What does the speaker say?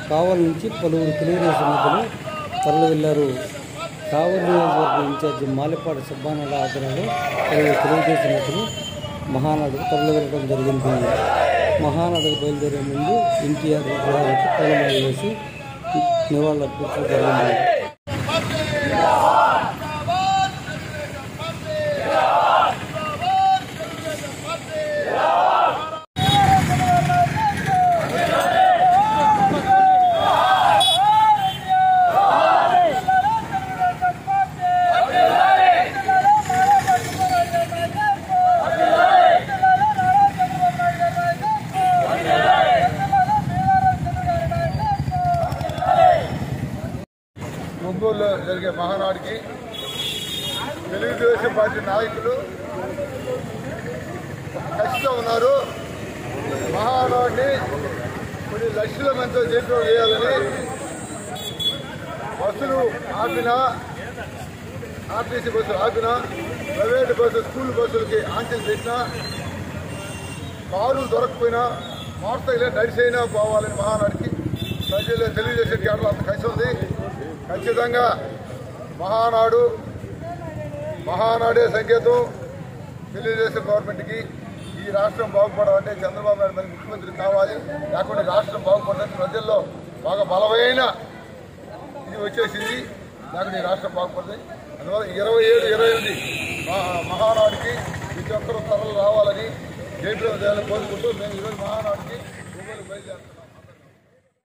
కావలి నుంచి పలువురు తెలుగుదేశం నేతలు తరలి వెళ్లారు కావలి నియోజకవర్గం ఇన్ఛార్జి మాలిపాటి సుబ్బానాయుడు ఆధ్వర్యంలో పలువురు తెలుగుదేశం నేతలు మహానాడుకు తరలి వెళ్ళడం జరిగింది మహానాడుకు బయలుదేరే ముందు ఎన్టీఆర్ విగ్రహాలకు పూలమాల వేసి నివాళులర్పించడం జరిగింది ఒంగోలులో జరిగే మహానాడికి తెలుగుదేశం పార్టీ నాయకులు కష్టం ఉన్నారు మహానాడిని కొన్ని లక్షల మందితో చేతిలో చేయాలని బస్సులు ఆపినా ఆర్టీసీ బస్సులు ఆపినా ప్రైవేట్ బస్సు స్కూల్ బస్సులకి ఆంక్షలు పెట్టినా కారు దొరకపోయినా మోటార్సైకిల్ నడిచైనా పోవాలని మహానాడికి ప్రజలు తెలుగుదేశం కేటలో అంత కలిసి ఉంది ఖచ్చితంగా మహానాడు మహానాడే సంకేతం తెలుగుదేశం గవర్నమెంట్కి ఈ రాష్ట్రం బాగుపడాలంటే చంద్రబాబు నాయుడు మరి ముఖ్యమంత్రి కావాలి లేకుంటే రాష్ట్రం బాగుపడాలని ప్రజల్లో బాగా బలమైన ఇది వచ్చేసింది లేకుంటే ఈ రాష్ట్రం బాగుపడుతుంది అందువల్ల ఇరవై ఏడు ఇరవై ఎనిమిది మహా- మహానాడుకి ప్రతి ఒక్కరూ తరలు రావాలని జైపురం కోరుకుంటూ మేము ఈరోజు మహానాడుకి ఒంగోలు బయలుదేరుతాం